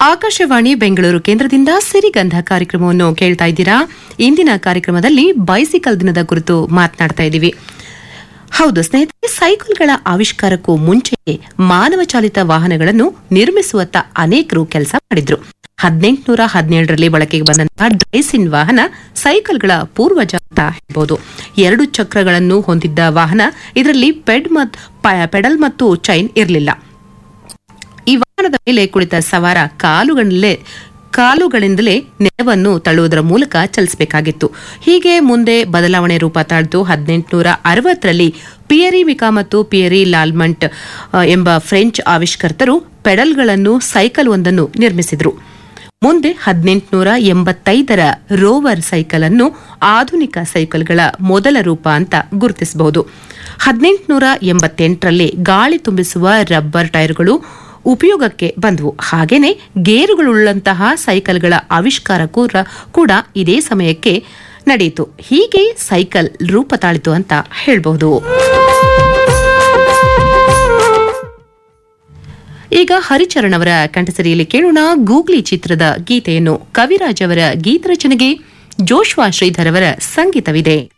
ಆಕಾಶವಾಣಿ ಬೆಂಗಳೂರು ಕೇಂದ್ರದಿಂದ ಸಿರಿಗಂಧ ಕಾರ್ಯಕ್ರಮವನ್ನು ಕೇಳ್ತಾ ಇದ್ದೀರಾ ಇಂದಿನ ಕಾರ್ಯಕ್ರಮದಲ್ಲಿ ಬೈಸಿಕಲ್ ದಿನದ ಕುರಿತು ಮಾತನಾಡ್ತಾ ಇದ್ದೀವಿ ಹೌದು ಸ್ನೇಹಿತರೆ ಸೈಕಲ್ಗಳ ಆವಿಷ್ಕಾರಕ್ಕೂ ಮುಂಚೆ ಮಾನವ ಚಾಲಿತ ವಾಹನಗಳನ್ನು ನಿರ್ಮಿಸುವತ್ತ ಅನೇಕರು ಕೆಲಸ ಮಾಡಿದ್ರು ಹದಿನೆಂಟುನೂರ ಹದಿನೇಳರಲ್ಲಿ ಬಳಕೆಗೆ ಬಂದಂತಹ ಡ್ರೈಸಿನ್ ವಾಹನ ಸೈಕಲ್ಗಳ ಪೂರ್ವಜ ಅಂತ ಹೇಳ್ಬೋದು ಎರಡು ಚಕ್ರಗಳನ್ನು ಹೊಂದಿದ್ದ ವಾಹನ ಇದರಲ್ಲಿ ಪೆಡ್ ಮತ್- ಪ- ಪೆಡಲ್ ಮತ್ತು ಚೈನ್ ಇರಲಿಲ್ಲ ಈ ವಾಹನದ ಮೇಲೆ ಕುಳಿತ ಸವಾರ ಕಾಲುಗಳಲ್ಲೇ ಕಾಲುಗಳಿಂದಲೇ ನೆಲವನ್ನು ತಳ್ಳುವುದರ ಮೂಲಕ ಚಲಿಸಬೇಕಾಗಿತ್ತು ಹೀಗೆ ಮುಂದೆ ಬದಲಾವಣೆ ರೂಪ ತಾಳ್ದು ಹದಿನೆಂಟುನೂರ ಅರವತ್ತರಲ್ಲಿ ಪಿಯರಿ ಮಿಕಾ ಮತ್ತು ಪಿಯರಿ ಲಾಲ್ಮಂಟ್ ಆ, ಎಂಬ ಫ್ರೆಂಚ್ ಆವಿಷ್ಕರ್ತರು ಪೆಡಲ್ಗಳನ್ನು ಸೈಕಲ್ ಒಂದನ್ನು ನಿರ್ಮಿಸಿದರು ಮುಂದೆ ಹದಿನೆಂಟುನೂರ ಎಂಬತ್ತೈದರ ರೋವರ್ ಸೈಕಲ್ ಅನ್ನು ಆಧುನಿಕ ಸೈಕಲ್ಗಳ ಮೊದಲ ರೂಪ ಅಂತ ಗುರುತಿಸಬಹುದು ಹದಿನೆಂಟುನೂರ ಎಂಬತ್ತೆಂಟರಲ್ಲಿ ಗಾಳಿ ತುಂಬಿಸುವ ರಬ್ಬರ್ ಟೈರ್ಗಳು ಉಪಯೋಗಕ್ಕೆ ಬಂದವು ಹಾಗೇನೆ ಗೇರುಗಳುಳ್ಳಂತಹ ಸೈಕಲ್ಗಳ ಆವಿಷ್ಕಾರ ಕೂಡ ಕೂಡ ಇದೇ ಸಮಯಕ್ಕೆ ನಡೆಯಿತು ಹೀಗೆ ಸೈಕಲ್ ರೂಪ ತಾಳಿತು ಅಂತ ಹೇಳ್ಬಹುದು ಈಗ ಹರಿಚರಣ್ ಅವರ ಕಂಠಸರಿಯಲ್ಲಿ ಕೇಳೋಣ ಗೂಗ್ಲಿ ಚಿತ್ರದ ಗೀತೆಯನ್ನು ಕವಿರಾಜ್ ಅವರ ಗೀತರಚನೆಗೆ ಜೋಶ್ವಾ ಶ್ರೀಧರ್ ಅವರ ಸಂಗೀತವಿದೆ